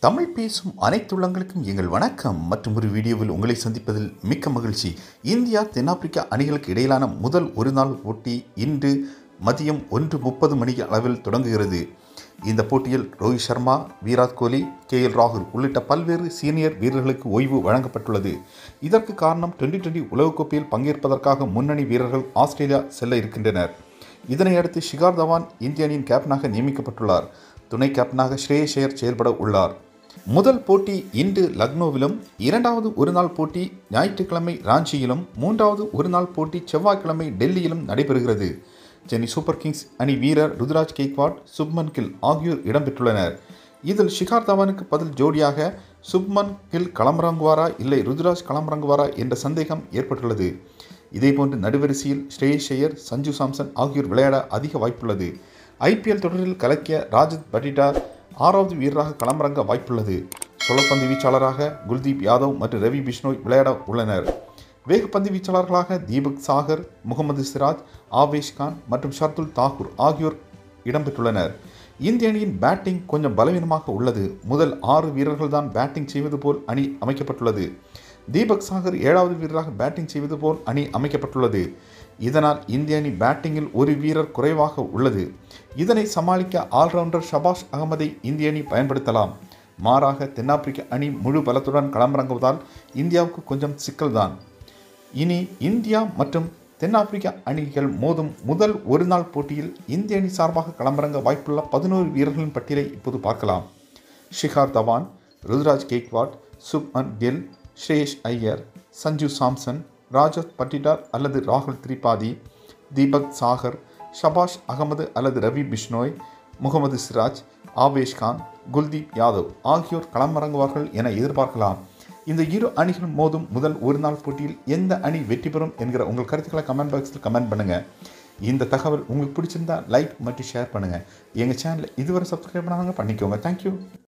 தமிழ் பேசும் அனைத்துள்ளங்களுக்கும் எங்கள் வணக்கம் மற்றும் ஒரு வீடியோவில் உங்களை சந்திப்பதில் மிக்க மகிழ்ச்சி இந்தியா தென்னாப்பிரிக்கா அணிகளுக்கு இடையிலான முதல் ஒரு நாள் போட்டி இன்று மதியம் ஒன்று முப்பது மணி அளவில் தொடங்குகிறது இந்த போட்டியில் ரோஹித் சர்மா விராட் கோலி கே எல் ராகுல் உள்ளிட்ட பல்வேறு சீனியர் வீரர்களுக்கு ஓய்வு வழங்கப்பட்டுள்ளது இதற்கு காரணம் டுவெண்டி டுவெண்டி உலகக்கோப்பையில் பங்கேற்பதற்காக முன்னணி வீரர்கள் ஆஸ்திரேலியா செல்ல இருக்கின்றனர் இதனையடுத்து ஷிகார் தவான் இந்திய அணியின் கேப்டனாக நியமிக்கப்பட்டுள்ளார் துணை கேப்டனாக ஸ்ரேயஸ் ஐயர் செயல்பட உள்ளார் முதல் போட்டி இன்று லக்னோவிலும் இரண்டாவது ஒருநாள் போட்டி ஞாயிற்றுக்கிழமை ராஞ்சியிலும் மூன்றாவது ஒருநாள் போட்டி செவ்வாய்க்கிழமை டெல்லியிலும் நடைபெறுகிறது சென்னை சூப்பர் கிங்ஸ் அணி வீரர் ருத்ராஜ் கெய்க்வாட் சுப்மன் கில் ஆகியோர் இடம்பெற்றுள்ளனர் இதில் ஷிகார் தவானுக்கு பதில் ஜோடியாக சுப்மன் கில் களமிறங்குவாரா இல்லை ருத்ராஜ் களமிறங்குவாரா என்ற சந்தேகம் ஏற்பட்டுள்ளது இதேபோன்று நடுவரிசையில் ஸ்ரேயஸ் ஐயர் சஞ்சு சாம்சன் ஆகியோர் விளையாட அதிக வாய்ப்புள்ளது ஐபிஎல் தொடரில் கலக்கிய ராஜத் பட்டிடா ஆறாவது வீரராக களமிறங்க வாய்ப்புள்ளது சுழற்பந்து வீச்சாளராக குல்தீப் யாதவ் மற்றும் ரவி பிஷ்னோய் விளையாட உள்ளனர் வேகப்பந்து வீச்சாளர்களாக தீபக் சாகர் முகமது சிராஜ் ஆவேஷ் கான் மற்றும் ஷர்துல் தாக்கூர் ஆகியோர் இடம்பெற்றுள்ளனர் இந்திய அணியின் பேட்டிங் கொஞ்சம் பலவீனமாக உள்ளது முதல் ஆறு வீரர்கள் தான் பேட்டிங் செய்வது போல் அணி அமைக்கப்பட்டுள்ளது தீபக் சாகர் ஏழாவது வீரராக பேட்டிங் செய்வது போல் அணி அமைக்கப்பட்டுள்ளது இதனால் இந்திய அணி பேட்டிங்கில் ஒரு வீரர் குறைவாக உள்ளது இதனை சமாளிக்க ஆல்ரவுண்டர் ஷபாஷ் அகமதை இந்திய அணி பயன்படுத்தலாம் மாறாக தென்னாப்பிரிக்க அணி முழு பலத்துடன் களமிறங்குவதால் இந்தியாவுக்கு கொஞ்சம் சிக்கல்தான் இனி இந்தியா மற்றும் தென்னாப்பிரிக்கா அணிகள் மோதும் முதல் ஒரு நாள் போட்டியில் இந்திய அணி சார்பாக களமிறங்க வாய்ப்புள்ள பதினோரு வீரர்களின் பட்டியலை இப்போது பார்க்கலாம் ஷிகார் தவான் ருத்ராஜ் கேக்வாட் சுப்மன் கில் ஸ்ரேஷ் ஐயர் சஞ்சு சாம்சன் ராஜத் பட்டிடார் அல்லது ராகுல் திரிபாதி தீபக் சாகர் ஷபாஷ் அகமது அல்லது ரவி பிஷ்னோய் முகமது சிராஜ் ஆவேஷ் கான் குல்தீப் யாதவ் ஆகியோர் களமிறங்குவார்கள் என எதிர்பார்க்கலாம் இந்த இரு அணிகள் மோதும் முதல் ஒரு நாள் போட்டியில் எந்த அணி வெற்றி பெறும் என்கிற உங்கள் கருத்துக்களை கமெண்ட் பாக்ஸில் கமெண்ட் பண்ணுங்கள் இந்த தகவல் உங்களுக்கு பிடிச்சிருந்தா லைக் மற்றும் ஷேர் பண்ணுங்கள் எங்கள் சேனலை இதுவரை சப்ஸ்கிரைப் பண்ணாங்க பண்ணிக்கோங்க தேங்க்யூ